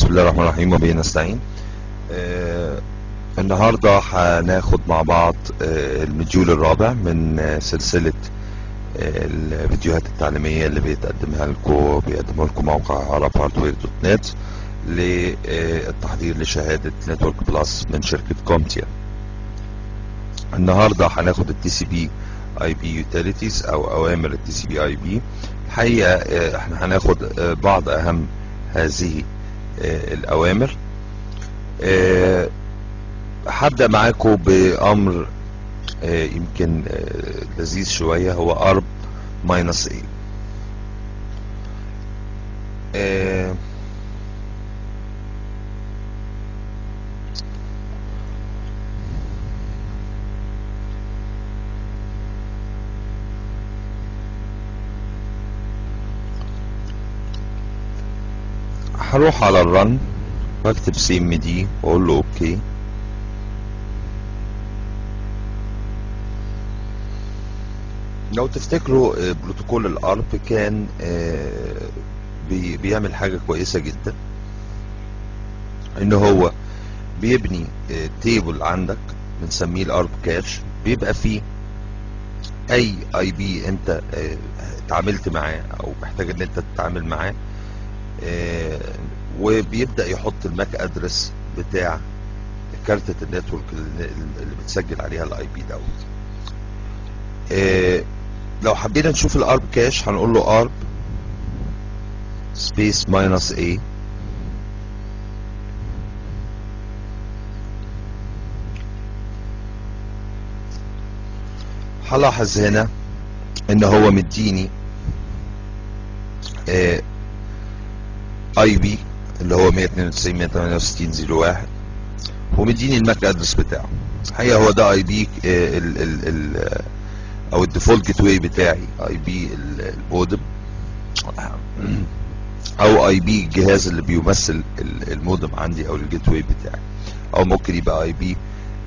بسم الله الرحمن الرحيم وبه نستعين آه النهاردة هناخد مع بعض آه المديول الرابع من آه سلسلة آه الفيديوهات التعليمية اللي بيتقدمها لكم بيقدمه لكم موقع عرب هاردوير دوت نت للتحضير لشهادة نتورك بلس من شركة كومتيا النهاردة هناخد التي سي بي اي بي يوتيليتيز او اوامر التي سي بي اي بي الحقيقة آه احنا هناخد آه بعض اهم هذه آه الاوامر هبدأ معاكم بامر يمكن لذيذ شوية هو ارب ماينس ايه هروح على الرن واكتب سيم دي واقول له اوكي لو تفتكروا بروتوكول الارب كان بيعمل حاجة كويسة جدا ان هو بيبني تيبل عندك بنسميه الارب كاش بيبقى فيه اي اي بي انت اتعاملت معاه او محتاج ان انت تتعامل معاه وبيبدا يحط الماك ادرس بتاع كارتة النتورك اللي بتسجل عليها الاي بي دوت لو حبينا نشوف الارب كاش هنقول له ارب سبيس ماينس اي هلاحظ هنا ان هو مديني اي بي اللي هو 192 168 01 ومديني الماك ادرس بتاعه الحقيقه هو ده اي بي ال ال ال او الديفولت جيت واي بتاعي اي بي المودم او اي بي الجهاز اللي بيمثل المودم عندي او الجيت واي بتاعي او ممكن يبقى اي بي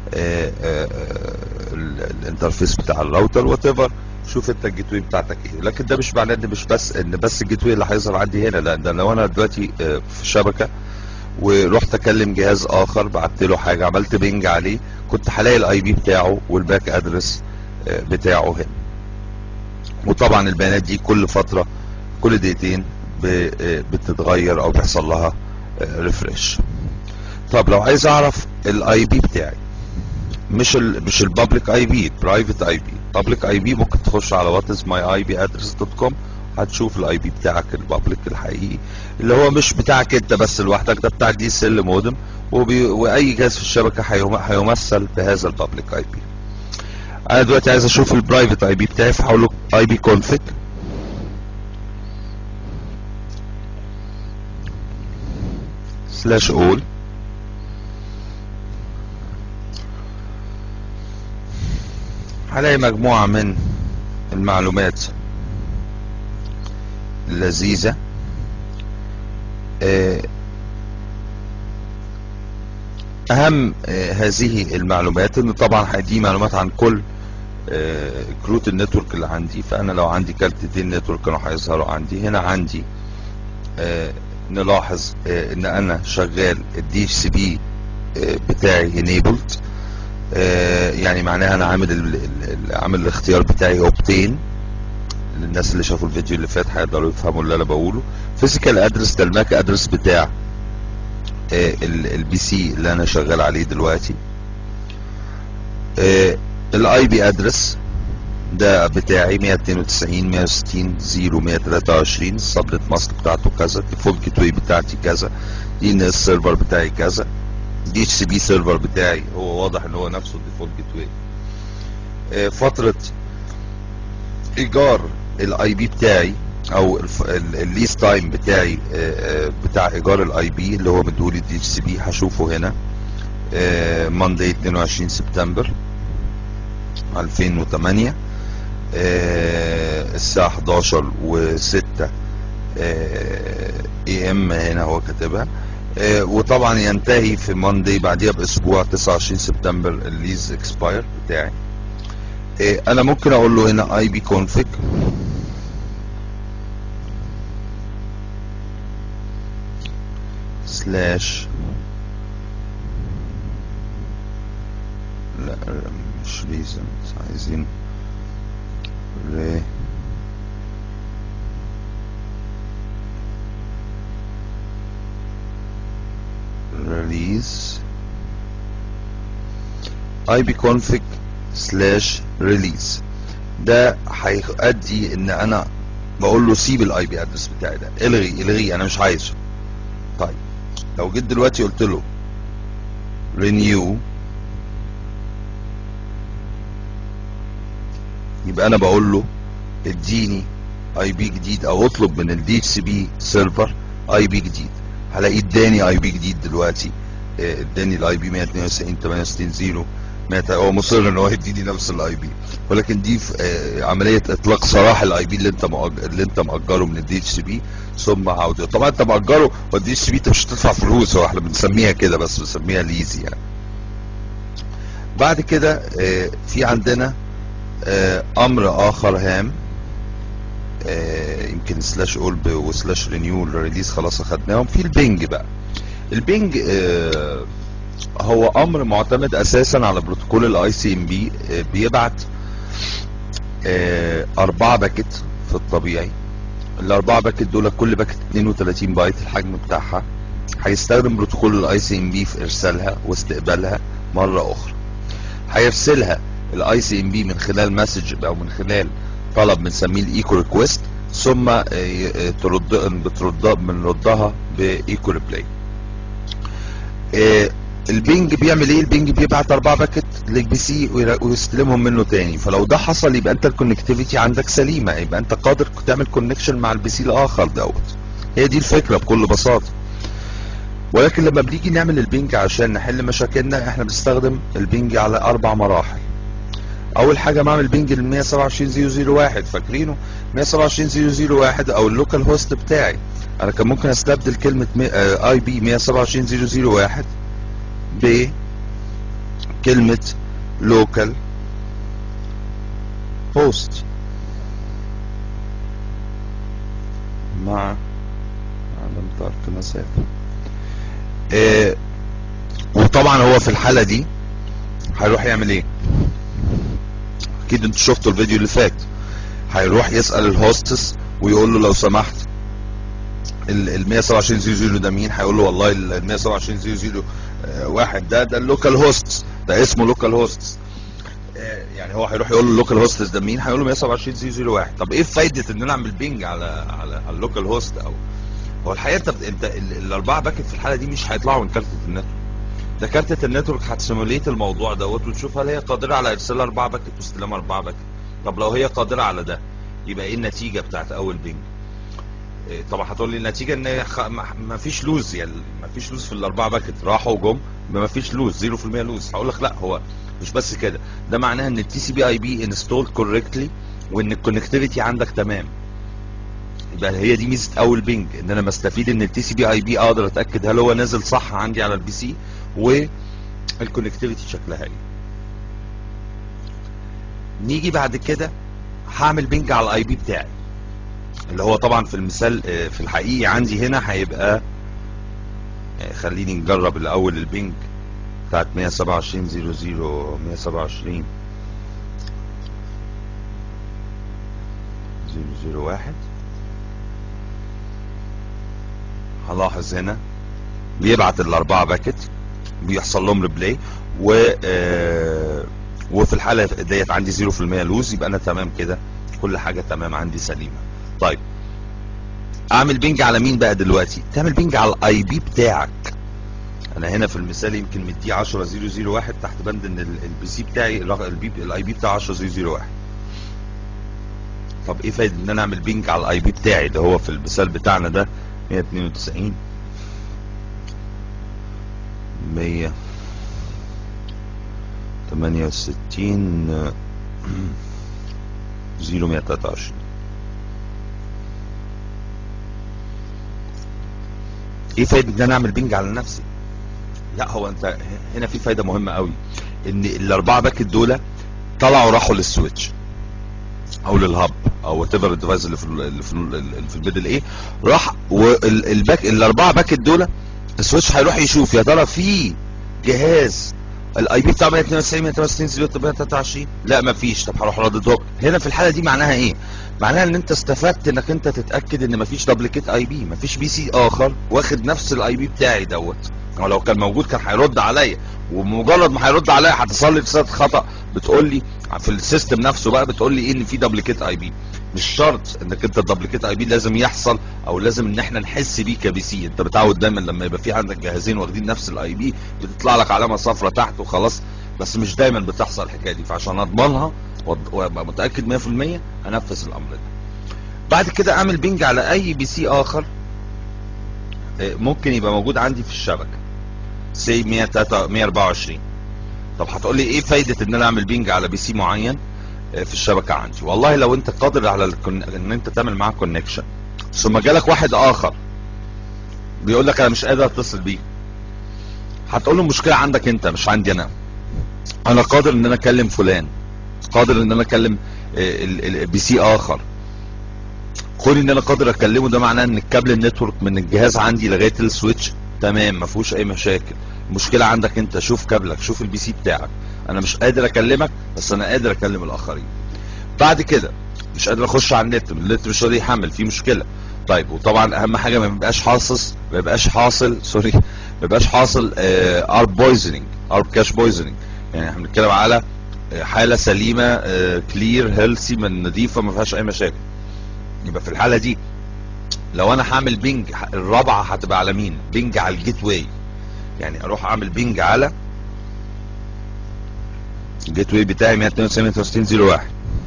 الانترفيس بتاع الراوتر وات ايفر شوف انت الجيت واي بتاعتك ايه لكن ده مش معناه ان مش بس ان بس الجيت واي اللي هيظهر عندي هنا لا ده لو انا دلوقتي في الشبكه ورحت اكلم جهاز اخر بعت له حاجه عملت بينج عليه كنت هلاقي الاي بي بتاعه والباك ادرس بتاعه هنا وطبعا البيانات دي كل فتره كل دقيقتين بتتغير او بيحصل لها ريفرش طب لو عايز اعرف الاي بي بتاعي مش ال مش البابليك اي بي برايفت اي بي بابليك اي بي ممكن تخش على وات از ماي اي بي ادرس دوت كوم هتشوف الاي بي بتاعك البابليك الحقيقي اللي هو مش بتاعك انت بس لوحدك ده بتاع دي سيل مودم واي جهاز في الشبكه هيمثل بهذا البابليك اي بي انا دلوقتي عايز اشوف البرايفت اي بي بتاعي فهقول له اي بي كونفيج سلاش اول هلاقي مجموعة من المعلومات اللذيذة اهم هذه المعلومات انه طبعا دي معلومات عن كل كروت النتورك اللي عندي فانا لو عندي كارتتين نتورك كانوا هيظهروا عندي هنا عندي نلاحظ ان انا شغال الدي اتش سي بي بتاعي enabled يعني معناها انا عامل عامل الاختيار بتاعي اوبتين للناس اللي شافوا الفيديو اللي فات هيقدروا يفهموا اللي انا بقوله فيزيكال ادرس ده الماك ادرس بتاع البي سي اللي انا شغال عليه دلوقتي الاي بي ادرس ده بتاعي 192 160 0 123 السبنت ماسك بتاعته كذا الديفولت جيت واي بتاعتي كذا دي ان اس سيرفر بتاعي كذا دي اتش سي بي سيرفر بتاعي هو واضح ان هو نفسه الديفولت جيت واي فتره ايجار الاي بي بتاعي او الليس تايم بتاعي بتاع ايجار الاي بي اللي هو مديولي دي اتش سي بي هشوفه هنا ماندي 22 سبتمبر 2008 الساعة 11 و6 اي ام هنا هو كاتبها وطبعا ينتهي في ماندي بعديها باسبوع 29 سبتمبر الليز اكسباير بتاعي انا ممكن اقول له هنا اي بي كونفيج سلاش لا مش reasons عايزين re release ipconfig slash release ده هيؤدي ان انا بقول له سيب الاي بي ادرس بتاعي ده الغي الغي انا مش عايزه طيب لو جيت دلوقتي قلت له renew يبقى انا بقول له اديني اي بي جديد او اطلب من الدي اتش سي بي سيرفر اي بي جديد هلاقي اداني اي بي جديد دلوقتي اه، اداني الاي بي 192 68 0 100 هو مصر ان هو يديني نفس الاي بي ولكن دي في اه، عمليه اطلاق سراح الاي بي اللي انت مؤج... اللي انت مأجره من الدي اتش سي بي ثم عوده طبعا انت مأجره والدي اتش سي بي انت مش هتدفع فلوس هو احنا بنسميها كده بس بنسميها ليزي يعني بعد كده اه، في عندنا اه، امر اخر هام آه، يمكن سلاش اولب وسلاش رينيو الريليز خلاص اخدناهم في البنج بقى البنج آه، هو امر معتمد اساسا على بروتوكول الاي سي ام بي بيبعت آه، اربعة باكت في الطبيعي الاربعة باكت دول كل باكت 32 بايت الحجم بتاعها هيستخدم بروتوكول الاي سي ام بي في ارسالها واستقبالها مرة اخرى هيرسلها الاي سي ام بي من خلال مسج او من خلال طلب بنسميه الايكو ريكويست ثم آه، آه، ترد بترد بنردها بايكو ريبلاي آه، البنج بيعمل ايه البنج بيبعت اربع باكت للبي سي وير- ويستلمهم منه تاني فلو ده حصل يبقى انت الكونكتيفيتي عندك سليمه يبقى انت قادر تعمل كونكشن مع البي سي الاخر دوت هي دي الفكره بكل بساطه ولكن لما بنيجي نعمل البنج عشان نحل مشاكلنا احنا بنستخدم البنج على اربع مراحل اول حاجه بعمل بنج ال 127001 فاكرينه 127001 او اللوكال هوست بتاعي انا كان ممكن استبدل كلمه اي بي 127001 بكلمه لوكال هوست مع عدم ترك مسافه آه، وطبعا هو في الحاله دي هيروح يعمل ايه اكيد انتوا شفتوا الفيديو اللي فات هيروح يسال الهوستس ويقول له لو سمحت ال 12700 ده مين هيقول له والله ال 12700 واحد ده ده اللوكال هوست ده اسمه لوكال هوست يعني هو هيروح يقول له اللوكال هوستس ده مين هيقول له 127001 طب ايه فايده ان انا اعمل بينج على على على اللوكال هوست او هو الحقيقه انت انت ال- الاربعه باكت في الحاله دي مش هيطلعوا من كارته النتورك ده كارتة النتورك هتسيموليت الموضوع دوت وتشوف هل هي قادرة على ارسال اربعة باكت واستلام اربعة باكت طب لو هي قادرة على ده يبقى ايه النتيجة بتاعت اول بينج إيه، طبعا هتقول لي النتيجة ان خ- ما ما فيش لوز يعني ما فيش لوز في الاربعة باكت راحوا وجم ما فيش لوز 0% لوز هقول لك لا هو مش بس كده ده معناها ان التي سي بي اي بي انستولد كوريكتلي وان الكونكتيفيتي عندك تمام يبقى هي دي ميزه اول بينج ان انا بستفيد ان التي سي بي اي بي اقدر اتاكد هل هو نازل صح عندي على البي سي والكونكتيفيتي شكلها ايه نيجي بعد كده هعمل بينج على الاي بي بتاعي اللي هو طبعا في المثال آه، في الحقيقي عندي هنا هيبقى آه، خليني نجرب الاول البينج بتاعت 127 00 127 001 هلاحظ هنا بيبعت الاربعه باكت بيحصل لهم ريبلاي و آه، وفي الحاله ديت عندي 0% لوز يبقى انا تمام كده كل حاجه تمام عندي سليمه طيب اعمل بينج على مين بقى دلوقتي تعمل بينج على الاي بي بتاعك انا هنا في المثال يمكن مديه 10001 تحت بند ان البي سي بتاعي الاي بي بتاعه 10001 طب ايه فايده ان انا اعمل بينج على الاي بي بتاعي ده هو في المثال بتاعنا ده 192 100 68 0 123 ايه فايده ان انا اعمل بينج على نفسي لا هو انت هنا في فايده مهمه قوي ان الاربعه باكت دول طلعوا راحوا للسويتش او للهب او وات ايفر الديفايس اللي في ال- اللي في ال- اللي في الميدل ايه راح والباك الاربعه باكت دول السويتش هيروح يشوف يا ترى في جهاز الاي بي بتاع 192 168 23 لا مفيش طب هروح ردده هنا في الحاله دي معناها ايه معناها ان انت استفدت انك انت تتاكد ان مفيش دبليكيت اي بي مفيش بي سي اخر واخد نفس الاي بي بتاعي دوت ولو كان موجود كان هيرد عليا ومجرد ما هيرد عليا هتصل لي رساله خطا بتقول لي في السيستم نفسه بقى بتقول لي ايه ان في دبليكيت اي بي مش شرط انك انت الدبليكيت اي بي لازم يحصل او لازم ان احنا نحس بيه كبي سي انت بتعود دايما لما يبقى في عندك جهازين واخدين نفس الاي بي بتطلع لك علامه صفراء تحت وخلاص بس مش دايما بتحصل الحكايه دي فعشان اضمنها وابقى متاكد 100% انفذ الامر ده بعد كده اعمل بينج على اي بي سي اخر ممكن يبقى موجود عندي في الشبكه سي 124 طب هتقول لي ايه فايده ان انا اعمل بينج على بي سي معين في الشبكه عندي والله لو انت قادر على الكن... ان انت تعمل معاه كونكشن ثم جالك واحد اخر بيقول لك انا مش قادر اتصل بيه هتقول له المشكله عندك انت مش عندي انا انا قادر ان انا اكلم فلان قادر ان انا اكلم بي سي اخر كون ان انا قادر اكلمه ده معناه ان الكابل النتورك من الجهاز عندي لغايه السويتش تمام ما فيهوش اي مشاكل المشكله عندك انت شوف كابلك شوف البي سي بتاعك انا مش قادر اكلمك بس انا قادر اكلم الاخرين بعد كده مش قادر اخش على النت النت مش راضي يحمل في مشكله طيب وطبعا اهم حاجه ما بيبقاش حاصل ما بيبقاش حاصل سوري ما بيبقاش حاصل ار بويزنينج ار كاش بويزنينج يعني احنا بنتكلم على حاله سليمه كلير هيلثي من نظيفه ما فيهاش اي مشاكل يبقى في الحاله دي لو انا هعمل بينج الرابعه هتبقى على مين بينج على الجيت واي يعني اروح اعمل بينج على الجيت واي بتاعي 192 01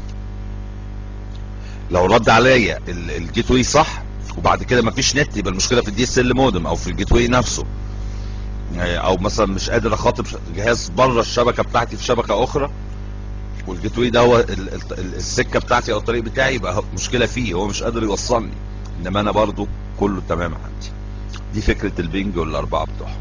لو رد عليا الجيت واي صح وبعد كده مفيش نت يبقى المشكله في الدي اس ال مودم او في الجيت واي نفسه او مثلا مش قادر اخاطب جهاز بره الشبكه بتاعتي في شبكه اخرى والجيت واي ده هو السكه بتاعتي او الطريق بتاعي يبقى مشكله فيه هو مش قادر يوصلني انما انا برضو كله تمام عندي دي فكره البنج والاربعه بتوعهم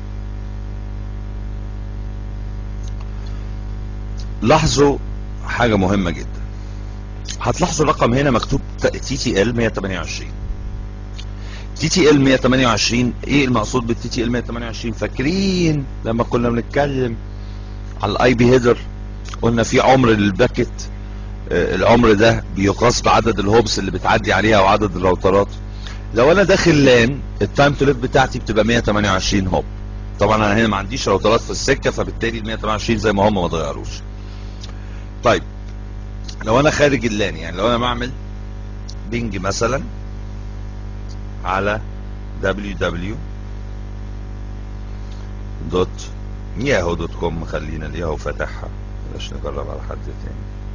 لاحظوا حاجه مهمه جدا هتلاحظوا الرقم هنا مكتوب تي تي ال 128 تي تي ال 128 ايه المقصود بالتي تي ال 128 فاكرين لما كنا بنتكلم على الاي بي هيدر قلنا في عمر للباكت آه العمر ده بيقاس بعدد الهوبس اللي بتعدي عليها وعدد الراوترات لو انا داخل لان التايم تو ليف بتاعتي بتبقى 128 هوب طبعا انا هنا ما عنديش راوترات في السكه فبالتالي ال 128 زي ما هم ما اتغيروش طيب لو انا خارج اللان يعني لو انا بعمل بينج مثلا على www.yahoo.com خلينا الياهو فاتحها بلاش نجرب على حد تاني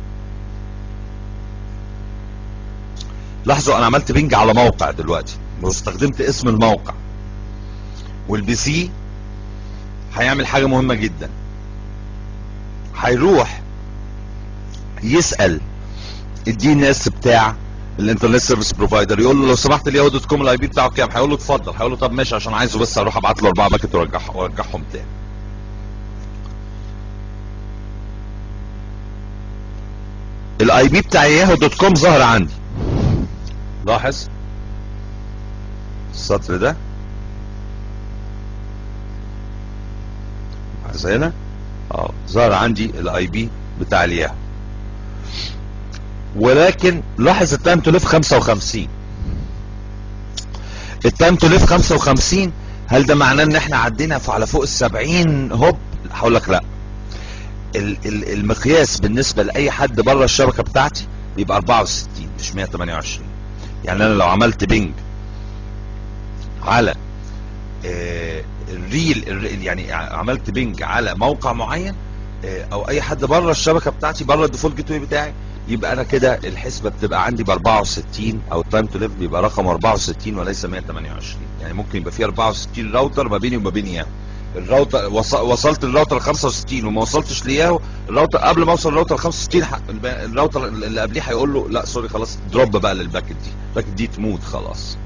لاحظوا انا عملت بينج على موقع دلوقتي واستخدمت اسم الموقع والبي سي هيعمل حاجه مهمه جدا هيروح يسال الدي ان اس بتاع الانترنت سيرفيس بروفايدر يقول له لو سمحت الياهو دوت كوم الاي بي بتاعه كام هيقول له اتفضل هيقول له طب ماشي عشان عايزه بس اروح ابعت له اربعه باكت وارجعهم وارجعهم تاني الاي بي بتاع ياهو دوت كوم ظهر عندي لاحظ السطر ده عايز هنا اه ظهر عندي الاي بي بتاع الياهو ولكن لاحظ التايم تو ليف 55 التايم تو ليف 55 هل ده معناه ان احنا عدينا على فوق ال 70 هوب هقول لك لا المقياس بالنسبه لاي حد بره الشبكه بتاعتي يبقى 64 مش 128 يعني انا لو عملت بينج على آه الريل يعني عملت بينج على موقع معين آه او اي حد بره الشبكه بتاعتي بره الديفولت جيت واي بتاعي يبقى انا كده الحسبه بتبقى عندي ب 64 او التايم تو ليف بيبقى رقم 64 وليس 128 يعني ممكن يبقى في 64 راوتر ما بيني وما بين ياهو الراوتر وصلت الراوتر 65 وما وصلتش لياهو الراوتر قبل ما اوصل الراوتر 65 الراوتر اللي قبليه هيقول له لا سوري خلاص دروب بقى للباكت دي الباكت دي تموت خلاص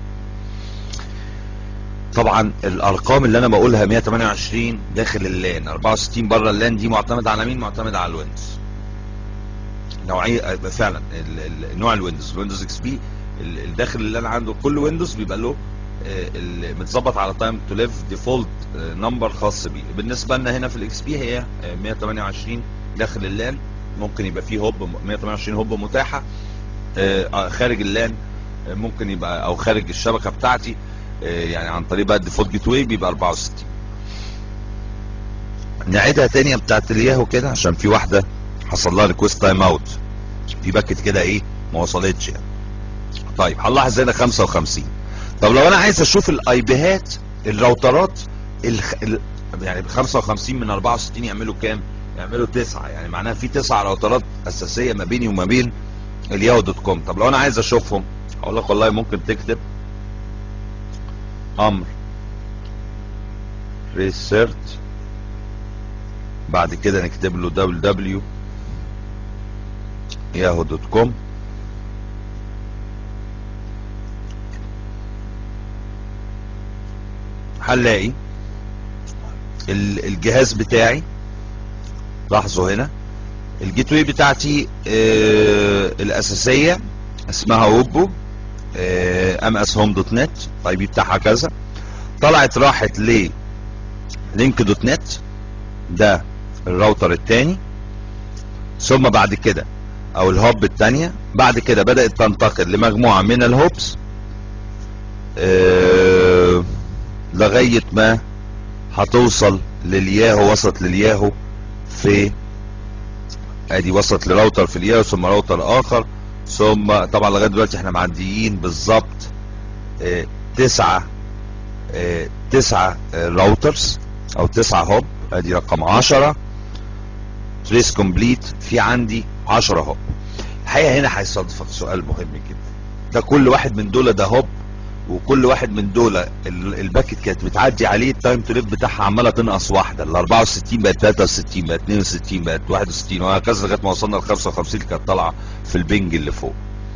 طبعا الارقام اللي انا بقولها 128 داخل اللان 64 بره اللان دي معتمده على مين معتمده على الويندوز نوعيه فعلا نوع الويندوز الويندوز اكس بي الداخل اللي انا عنده كل ويندوز بيبقى له متظبط على تايم تو ليف ديفولت نمبر خاص بيه بالنسبه لنا هنا في الاكس بي هي آه، 128 داخل اللان ممكن يبقى فيه هوب 128 هوب متاحه آه، آه، خارج اللان آه، ممكن يبقى او خارج الشبكه بتاعتي آه، يعني عن طريق بقى الديفولت جيت واي بيبقى 64 نعيدها تانية بتاعت الياهو كده عشان في واحده حصل لها ريكوست تايم اوت في باكت كده ايه ما وصلتش يعني طيب هنلاحظ هنا 55 طب لو انا عايز اشوف الاي بيهات الراوترات الخ... ال... يعني 55 من 64 يعملوا كام؟ يعملوا تسعة يعني معناها في تسع راوترات اساسيه ما بيني وما بين الياهو دوت كوم طب لو انا عايز اشوفهم هقول لك والله ممكن تكتب امر ريسيرت بعد كده نكتب له www ياهو دوت كوم هنلاقي ال- الجهاز بتاعي لاحظوا هنا الجيت واي بتاعتي آه الاساسيه اسمها ووبو ام اس هوم دوت نت الاي بي بتاعها كذا طلعت راحت ل لينك دوت نت ده الراوتر الثاني ثم بعد كده او الهوب الثانيه بعد كده بدات تنتقل لمجموعه من الهوبس آه لغايه ما هتوصل للياهو وصلت للياهو في ادي وصلت لراوتر في الياهو ثم راوتر اخر ثم طبعا لغايه دلوقتي احنا معديين بالظبط آه، تسعه آه، تسعه آه، راوترز او تسعه هوب ادي رقم 10 تريس كومبليت في عندي 10 هوب الحقيقه هنا هيصادفك سؤال مهم جدا ده كل واحد من دول ده هوب وكل واحد من دول ال- الباكت كانت بتعدي عليه التايم تو ريت بتاعها عماله تنقص واحده ال 64 بقت 63 بقت 62 بقت 61 وهكذا لغايه ما وصلنا ل 55 اللي كانت طالعه في البنج اللي فوق.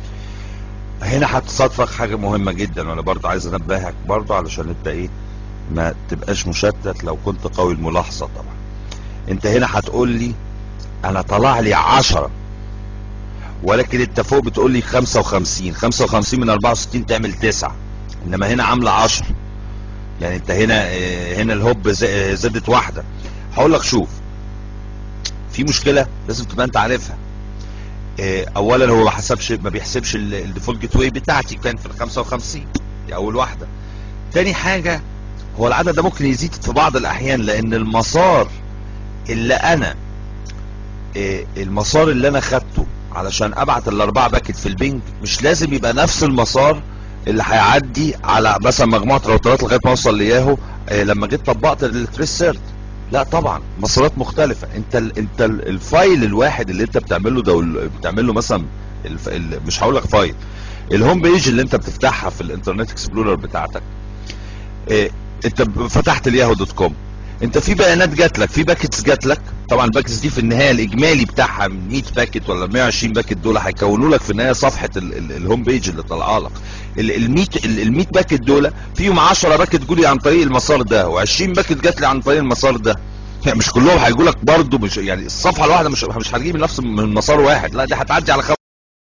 هنا هتصادفك حاجه مهمه جدا وانا برضو عايز انبهك برضو علشان انت ايه ما تبقاش مشتت لو كنت قوي الملاحظه طبعا. انت هنا هتقول لي انا طلع لي 10 ولكن انت فوق بتقول لي 55 55 من 64 تعمل 9 انما هنا عامله 10 يعني انت هنا اه، هنا الهوب ز- اه، زادت واحده هقول لك شوف في مشكله لازم تبقى انت عارفها اه، اولا هو ما حسبش ما بيحسبش ال- الديفولت جيت واي بتاعتي كان في ال 55 دي اول واحده تاني حاجه هو العدد ده ممكن يزيد في بعض الاحيان لان المسار اللي انا اه، المسار اللي انا خدته علشان ابعت الاربعه باكت في البنج مش لازم يبقى نفس المسار اللي هيعدي على مثلا مجموعه راوترات لغايه ما اوصل لياهو آه، لما جيت طبقت التريس سيرت لا طبعا مسارات مختلفه انت ال انت ال الفايل الواحد اللي انت بتعمله ده وال- بتعمله مثلا الف ال مش هقول لك فايل الهوم بيج اللي انت بتفتحها في الانترنت اكسبلورر بتاعتك آه، انت ب- فتحت الياهو دوت كوم انت في بيانات جات لك في باكتس جات لك طبعا الباكتس دي في النهايه الاجمالي بتاعها 100 باكت ولا 120 باكت دول هيكونوا لك في النهايه صفحه ال- ال- الهوم بيج اللي طالعه لك ال 100 ال 100 باكت دول فيهم 10 باكت جولي عن طريق المسار ده و20 باكت جات لي عن طريق المسار ده يعني مش كلهم هيجوا لك برضه مش يعني الصفحه الواحده مش مش هتجيب من نفس من مسار واحد لا دي هتعدي على خمس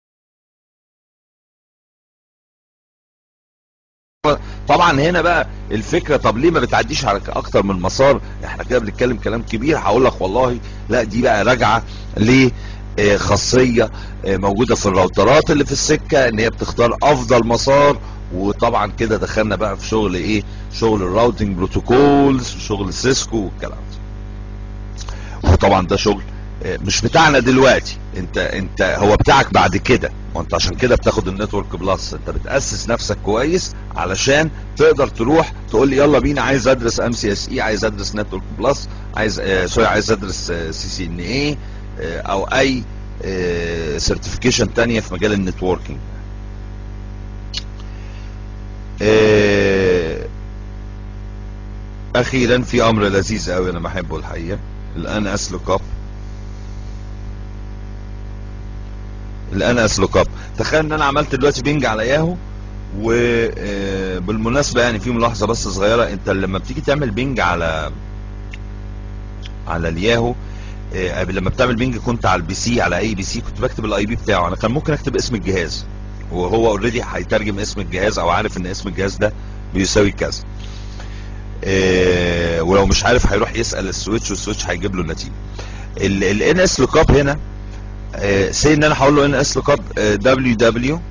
طبعا هنا بقى الفكره طب ليه ما بتعديش على اكتر من مسار احنا كده بنتكلم كلام كبير هقول لك والله لا دي بقى راجعه ل آه، خاصيه آه، موجوده في الراوترات اللي في السكه ان هي بتختار افضل مسار وطبعا كده دخلنا بقى في شغل ايه شغل الراوتنج بروتوكولز شغل سيسكو والكلام ده وطبعا ده شغل آه، مش بتاعنا دلوقتي انت انت هو بتاعك بعد كده وانت عشان كده بتاخد النتورك بلس انت بتاسس نفسك كويس علشان تقدر تروح تقول لي يلا بينا عايز ادرس ام سي اس اي عايز ادرس نتورك بلس عايز آه سوري عايز ادرس سي سي ان اي او اي سيرتيفيكيشن تانية في مجال النتوركينج آه، اخيرا في امر لذيذ قوي انا بحبه الحقيقه الان اس لوك اب الان اس لوك اب تخيل ان انا عملت دلوقتي بينج على ياهو وبالمناسبه يعني في ملاحظه بس صغيره انت لما بتيجي تعمل بينج على على الياهو آه، لما بتعمل بينج كنت على البي سي على اي بي سي كنت بكتب الاي بي بتاعه انا كان ممكن اكتب اسم الجهاز وهو اوريدي هيترجم اسم الجهاز او عارف ان اسم الجهاز ده بيساوي كذا آه، ولو مش عارف هيروح يسال السويتش والسويتش هيجيب له النتيجه الان اس لوك اب هنا سي ان انا هقول له ان اس لوك اب دبليو دبليو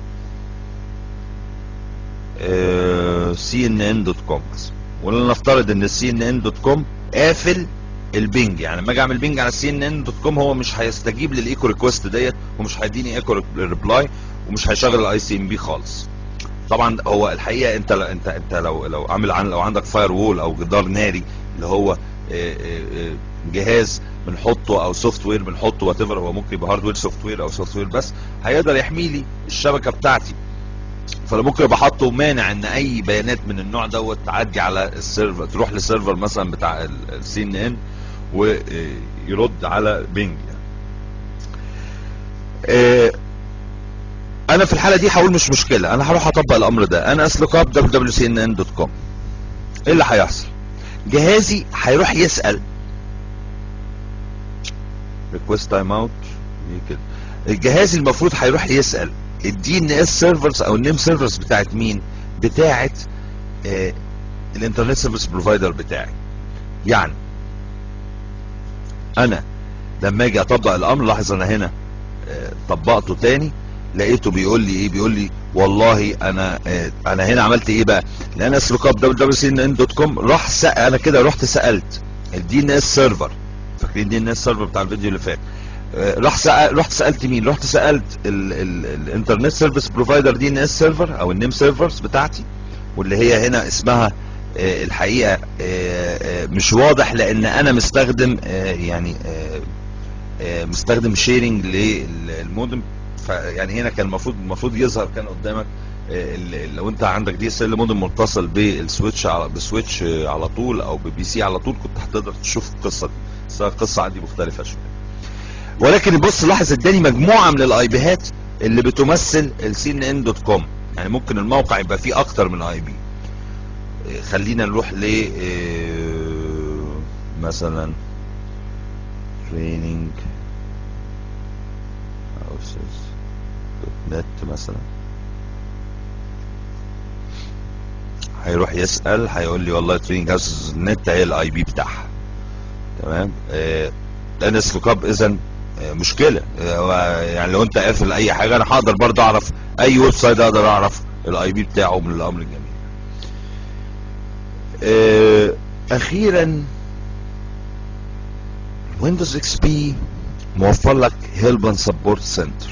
سي ان ان دوت كوم ولنفترض ان السي ان ان دوت كوم قافل البنج يعني لما اجي اعمل بنج على السي ان ان دوت كوم هو مش هيستجيب للايكو ريكوست ديت ومش هيديني ايكو ريبلاي ومش هيشغل الاي سي ام بي خالص طبعا هو الحقيقه انت انت انت لو لو عامل عن لو عندك فاير وول او جدار ناري اللي هو جهاز بنحطه او سوفت وير بنحطه وات ايفر هو ممكن يبقى هاردوير سوفت وير او سوفت وير بس هيقدر يحمي لي الشبكه بتاعتي فانا ممكن يبقى حاطه مانع ان اي بيانات من النوع دوت تعدي على السيرفر تروح للسيرفر مثلا بتاع السي ان ان ويرد على بينج يعني. انا في الحاله دي هقول مش مشكله انا هروح اطبق الامر ده انا اسلك اب www.cnn.com ايه اللي هيحصل جهازي هيروح يسال ريكوست تايم اوت كده الجهاز المفروض هيروح يسال الدي ان اس سيرفرز او النيم سيرفرز بتاعت مين بتاعت آه الانترنت سيرفيس بروفايدر بتاعي يعني انا لما اجي اطبق الامر لاحظ انا هنا آه طبقته تاني لقيته بيقول لي ايه بيقول لي والله انا آه انا هنا عملت ايه بقى لان اسلوك اب www.cnn.com راح سأل انا كده رحت سالت الدي ان اس سيرفر فاكرين الدي ان اس سيرفر بتاع الفيديو اللي فات راح سأل رحت سالت مين رحت سالت الانترنت سيرفيس بروفايدر دي ان اس سيرفر او النيم سيرفرز بتاعتي واللي هي هنا اسمها الحقيقه مش واضح لان انا مستخدم يعني مستخدم شيرنج للمودم فيعني هنا كان المفروض المفروض يظهر كان قدامك لو انت عندك دي اس ال مودم متصل بالسويتش على بسويتش على طول او ببي سي على طول كنت هتقدر تشوف القصه دي بس القصه عندي مختلفه شويه ولكن بص لاحظ اداني مجموعه من الاي بيهات اللي بتمثل السي ان ان دوت كوم يعني ممكن الموقع يبقى فيه اكتر من اي بي خلينا نروح ل مثلا training houses نت مثلا هيروح يسأل هيقول لي والله تريننج هاوسز نت هي الاي بي بتاعها تمام آه ان اس لوك اب اذا مشكله يعني لو انت قافل اي حاجه انا هقدر برضه اعرف اي ويب سايت اقدر اعرف الاي بي بتاعه من الامر الجميل اخيرا ويندوز اكس بي موفر لك هيلب اند سبورت سنتر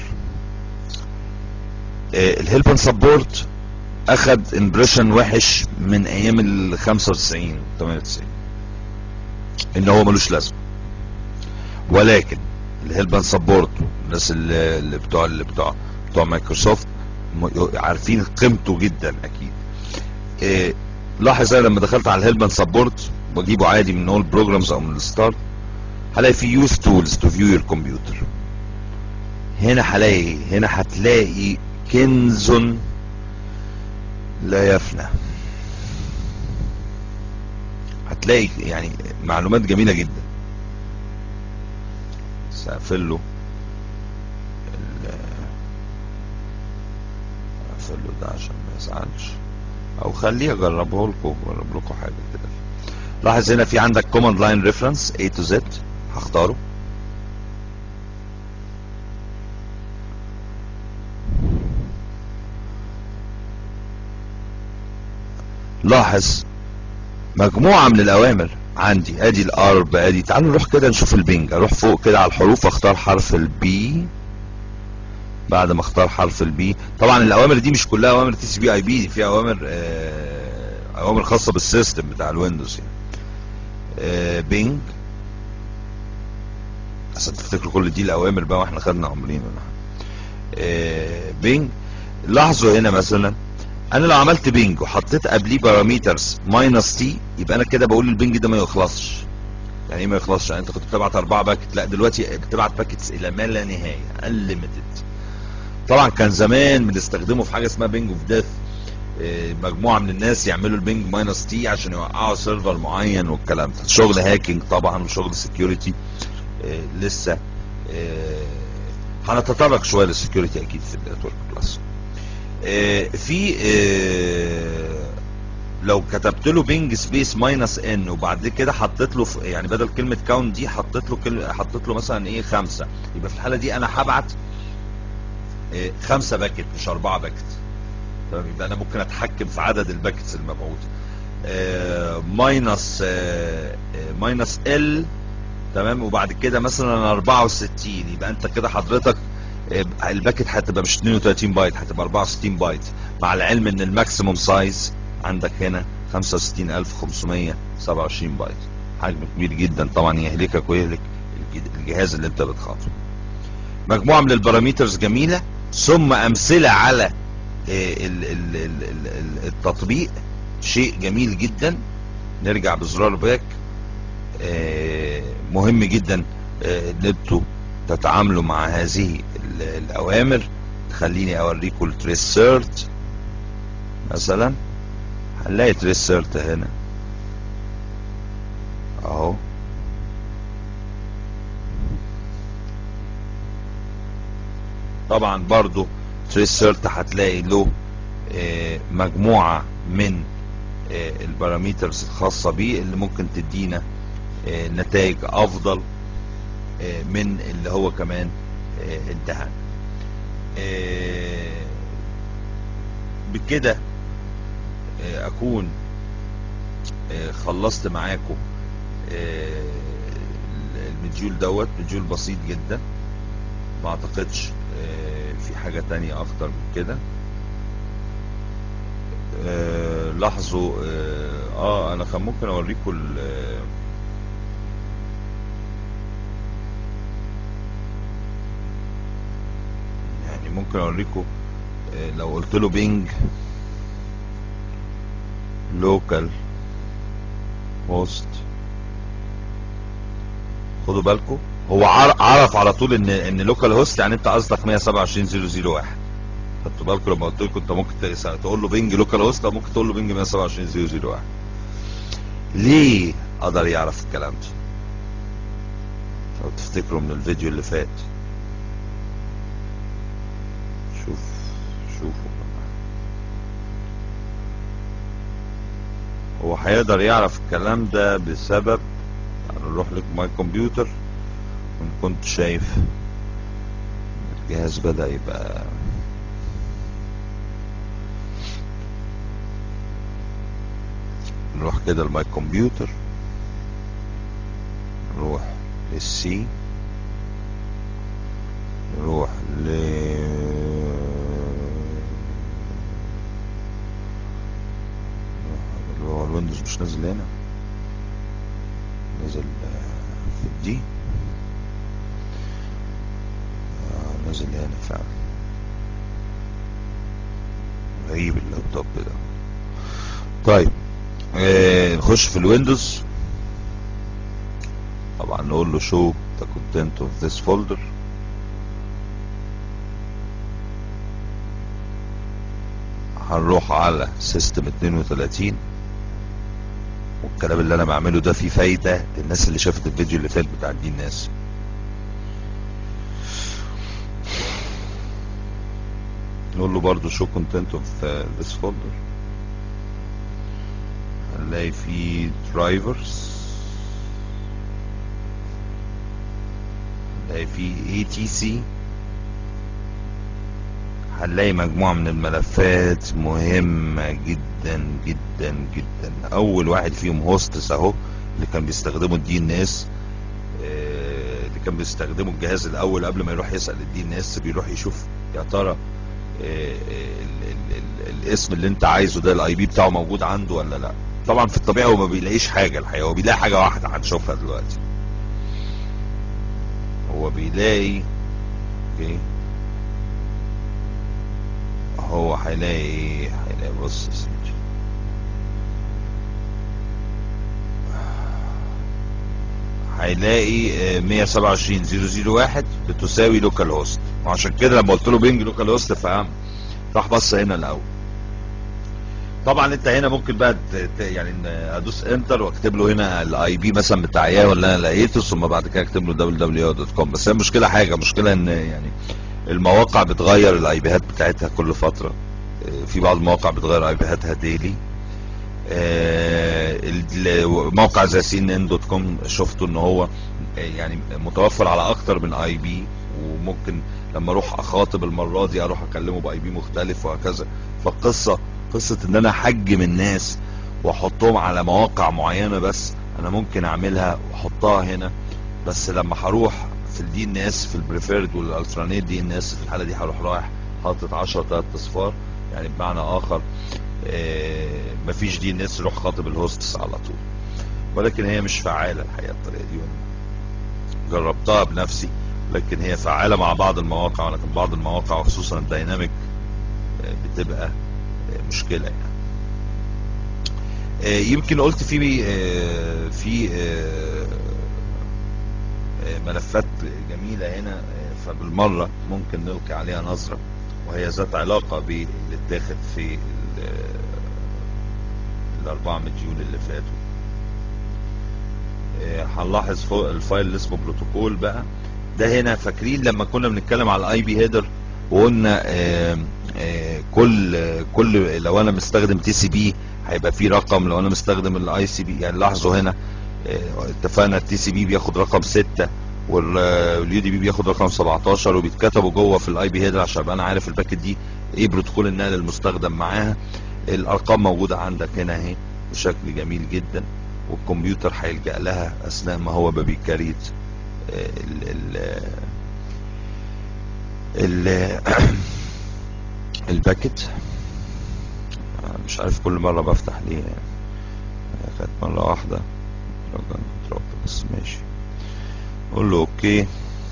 الهيلب اند سبورت اخد امبريشن وحش من ايام ال 95 98 ان هو ملوش لازمه ولكن الهيلب اند سبورت الناس اللي, اللي بتوع اللي بتوع بتوع مايكروسوفت عارفين قيمته جدا اكيد إيه لاحظ انا لما دخلت على الهيلب اند سبورت بجيبه عادي من اول بروجرامز او من الستارت هلاقي في يوز تولز تو فيو يور كمبيوتر هنا هلاقي هنا هتلاقي كنز لا يفنى هتلاقي يعني معلومات جميله جدا سأقفل له اقفل له ده عشان ما يزعلش او خليه اجربه لكم اجرب لكم حاجه كده لاحظ هنا في عندك كوماند لاين ريفرنس A to Z هختاره لاحظ مجموعة من الأوامر عندي ادي الارب ادي تعالوا نروح كده نشوف البنج اروح فوق كده على الحروف اختار حرف البي بعد ما اختار حرف البي طبعا الاوامر دي مش كلها اوامر تي سي بي اي بي في اوامر آه اوامر خاصه بالسيستم بتاع الويندوز يعني آه بينج عشان تفتكروا كل دي الاوامر بقى واحنا خدنا عمرين آه بينج لاحظوا هنا مثلا انا لو عملت بينج وحطيت قبليه باراميترز ماينس تي يبقى انا كده بقول البينج ده ما يخلصش يعني ايه ما يخلصش يعني انت كنت بتبعت اربعه باكت لا دلوقتي بتبعت باكتس الى ما لا نهايه unlimited طبعا كان زمان بنستخدمه في حاجه اسمها بينج اوف ديث مجموعه من الناس يعملوا البينج ماينس تي عشان يوقعوا سيرفر معين والكلام ده شغل هاكينج طبعا وشغل سكيورتي لسه هنتطرق شويه للسكيورتي اكيد في النتورك بلس في لو كتبت له بينج سبيس ماينس ان وبعد كده حطيت له في يعني بدل كلمه كاونت دي حطيت له كلمه حطيت له مثلا ايه خمسه يبقى في الحاله دي انا هبعت إيه خمسه باكت مش اربعه باكت تمام يبقى انا ممكن اتحكم في عدد الباكتس المبعوثه آه ماينس آه ماينس ال تمام وبعد كده مثلا 64 يبقى انت كده حضرتك آه الباكت هتبقى مش 32 بايت هتبقى 64 بايت مع العلم ان الماكسيموم سايز عندك هنا 65527 بايت حجم كبير جدا طبعا يهلكك ويهلك الجهاز اللي انت بتخاطبه مجموعه من الباراميترز جميله ثم امثله على التطبيق شيء جميل جدا نرجع بزرار باك مهم جدا ان انتوا تتعاملوا مع هذه الاوامر خليني اوريكم التريس سيرت مثلا هنلاقي تريس سيرت هنا اهو طبعا برضو تريس سيرت هتلاقي له مجموعة من الباراميترز الخاصة بيه اللي ممكن تدينا نتائج افضل من اللي هو كمان ادهان بكده اكون خلصت معاكم المديول دوت مديول بسيط جدا ما اعتقدش في حاجة تانية اكتر من كده آه لاحظوا آه, اه انا كان ممكن اوريكم يعني ممكن اوريكم آه لو قلت له بينج لوكال هوست خدوا بالكم هو عرف على طول ان ان لوكال هوست يعني انت قصدك 127001 خدتوا بالكم لما قلت لكم انت ممكن تقول له بينج لوكال هوست او ممكن تقول له بينج 127001 ليه قدر يعرف الكلام ده لو تفتكروا من الفيديو اللي فات شوف شوفوا هو هيقدر يعرف الكلام ده بسبب يعني نروح لك ماي كمبيوتر وان كنت شايف الجهاز بدأ يبقى نروح كده الماي كمبيوتر نروح للسي نروح ل هو الويندوز مش نازل هنا نزل في الدي آه نزل هنا فعلا غريب اللابتوب ده طيب آه نخش في الويندوز طبعا نقول له show the content of this folder هنروح على سيستم 32 والكلام اللي انا بعمله ده فيه فايدة للناس اللي شافت الفيديو اللي فات بتاع دي الناس نقول له برضو show content of this folder هنلاقي فيه drivers هنلاقي فيه ATC هنلاقي مجموعة من الملفات مهمة جدا جدا جدا اول واحد فيهم هوستس اهو اللي كان بيستخدمه الدي ان اس اللي كان بيستخدمه الجهاز الاول قبل ما يروح يسأل الدي ان اس بيروح يشوف يا ترى الاسم اللي انت عايزه ده الاي بي بتاعه موجود عنده ولا لا طبعا في الطبيعة هو ما بيلاقيش حاجة الحقيقة هو بيلاقي حاجة واحدة هنشوفها دلوقتي هو بيلاقي اوكي هو هيلاقي هيلاقي بص يا سيدي هيلاقي 127001 بتساوي لوكال هوست وعشان كده لما قلت له بينج لوكال هوست فهم راح بص هنا الاول طبعا انت هنا ممكن بقى يعني ادوس انتر واكتب له هنا الاي بي مثلا بتاع ياهو اللي انا لقيته ثم بعد كده اكتب له www.com بس هي المشكله حاجه مشكله ان يعني المواقع بتغير الاي بيهات بتاعتها كل فتره في بعض المواقع بتغير اي بيهاتها ديلي آه، ال- موقع زي سي ان ان دوت كوم شفته ان هو آه، يعني متوفر على اكتر من اي بي وممكن لما اروح اخاطب المره دي اروح اكلمه باي بي مختلف وهكذا فالقصه قصه ان انا احجم الناس واحطهم على مواقع معينه بس انا ممكن اعملها واحطها هنا بس لما هروح في الدي ان اس في البريفيرد والالترانيت دي ان اس في الحاله دي هروح رايح حاطط 10 ثلاث اصفار يعني بمعنى اخر آه، مفيش دي ان اس روح خاطب الهوستس على طول ولكن هي مش فعاله الحقيقه الطريقه دي جربتها بنفسي لكن هي فعاله مع بعض المواقع ولكن بعض المواقع وخصوصا الديناميك آه، بتبقى آه، مشكله يعني آه، يمكن قلت في آه، في آه، آه، ملفات جميله هنا آه، فبالمره ممكن نلقي عليها نظره وهي ذات علاقه باللي اتاخد في ال- الاربعه مديول اللي فاتوا آه، هنلاحظ فوق الفايل اللي اسمه بروتوكول بقى ده هنا فاكرين لما كنا بنتكلم على الاي بي هيدر وقلنا آه، آه، كل آه، كل لو انا مستخدم تي سي بي هيبقى فيه رقم لو انا مستخدم الاي سي بي يعني لاحظوا هنا آه، اتفقنا التي سي بي بياخد رقم 6 واليو دي بي بياخد رقم 17 وبيتكتبوا جوه في الاي بي هيدر عشان ابقى انا عارف الباكت دي ايه بروتوكول النقل المستخدم معاها الارقام موجوده عندك هنا اهي بشكل جميل جدا والكمبيوتر هيلجأ لها اثناء ما هو بيكريت ال ال ال الباكت أنا مش عارف كل مرة بفتح ليه يعني. كانت مرة واحدة رجل كنترول بس ماشي قول له اوكي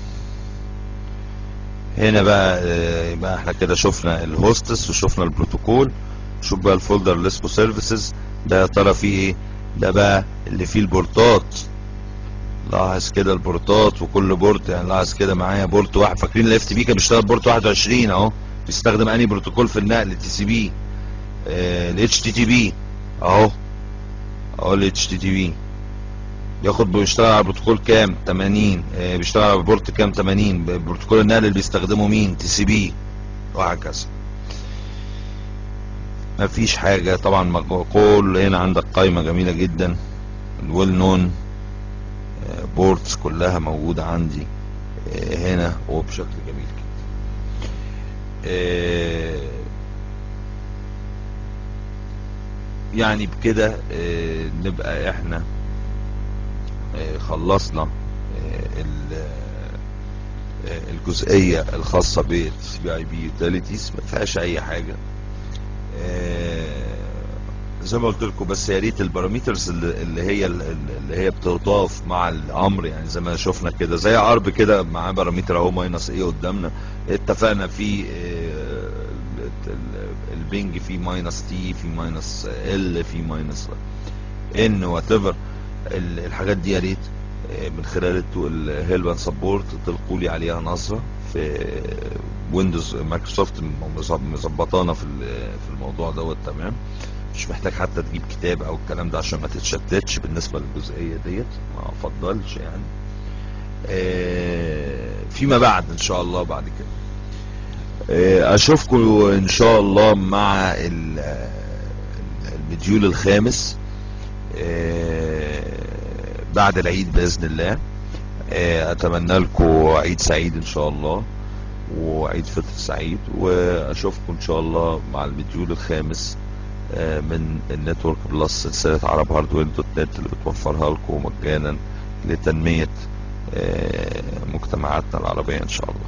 هنا بقى آه، يبقى احنا كده شفنا الهوستس وشفنا البروتوكول شوف بقى الفولدر اللي اسمه سيرفيسز ده يا ترى فيه ايه ده بقى اللي فيه البورتات لاحظ كده البورتات وكل بورت يعني لاحظ كده معايا بورت واحد فاكرين الاف تي بي كان بيشتغل بورت 21 اهو بيستخدم انهي بروتوكول في النقل تي سي بي الاتش تي تي بي اهو اهو الاتش تي تي بي بياخد بيشتغل على بروتوكول كام 80 آه، بيشتغل على بورت كام 80 ب- بروتوكول النقل اللي بيستخدمه مين تي سي بي وهكذا مفيش حاجة طبعا مقول هنا عندك قائمة جميلة جدا الويل نون بورتس كلها موجودة عندي آه، هنا وبشكل جميل جدا آه، يعني بكده آه، نبقى احنا آه، خلصنا آه، ال- آه، الجزئية الخاصة بالسي بي اي بي يوتيليتيز ما فيهاش اي حاجة آه، زي ما قلت لكم بس يا ريت البارامترز اللي اللي هي اللي هي بتضاف مع الامر يعني زي ما شفنا كده زي ارب كده معاه بارامتر اهو ماينس ايه قدامنا اتفقنا في آه، ال- ال- البنج في ماينس تي في ماينس ال في ماينس ان وات ايفر الحاجات دي يا ريت آه، من خلال الهيلبان سبورت تلقوا لي عليها نظره في ويندوز مايكروسوفت مظب- مظبطانا في ال- في الموضوع دوت تمام مش محتاج حتى تجيب كتاب او الكلام ده عشان ما تتشتتش بالنسبه للجزئيه ديت ما افضلش يعني آه، فيما بعد ان شاء الله بعد كده آه، اشوفكم ان شاء الله مع ال- ال- المديول الخامس آه، بعد العيد باذن الله آه، اتمنى لكم عيد سعيد ان شاء الله وعيد فطر سعيد واشوفكم ان شاء الله مع المديول الخامس آه، من النتورك بلس سلسله عرب هاردوير دوت نت اللي بتوفرها لكم مجانا لتنميه آه، مجتمعاتنا العربيه ان شاء الله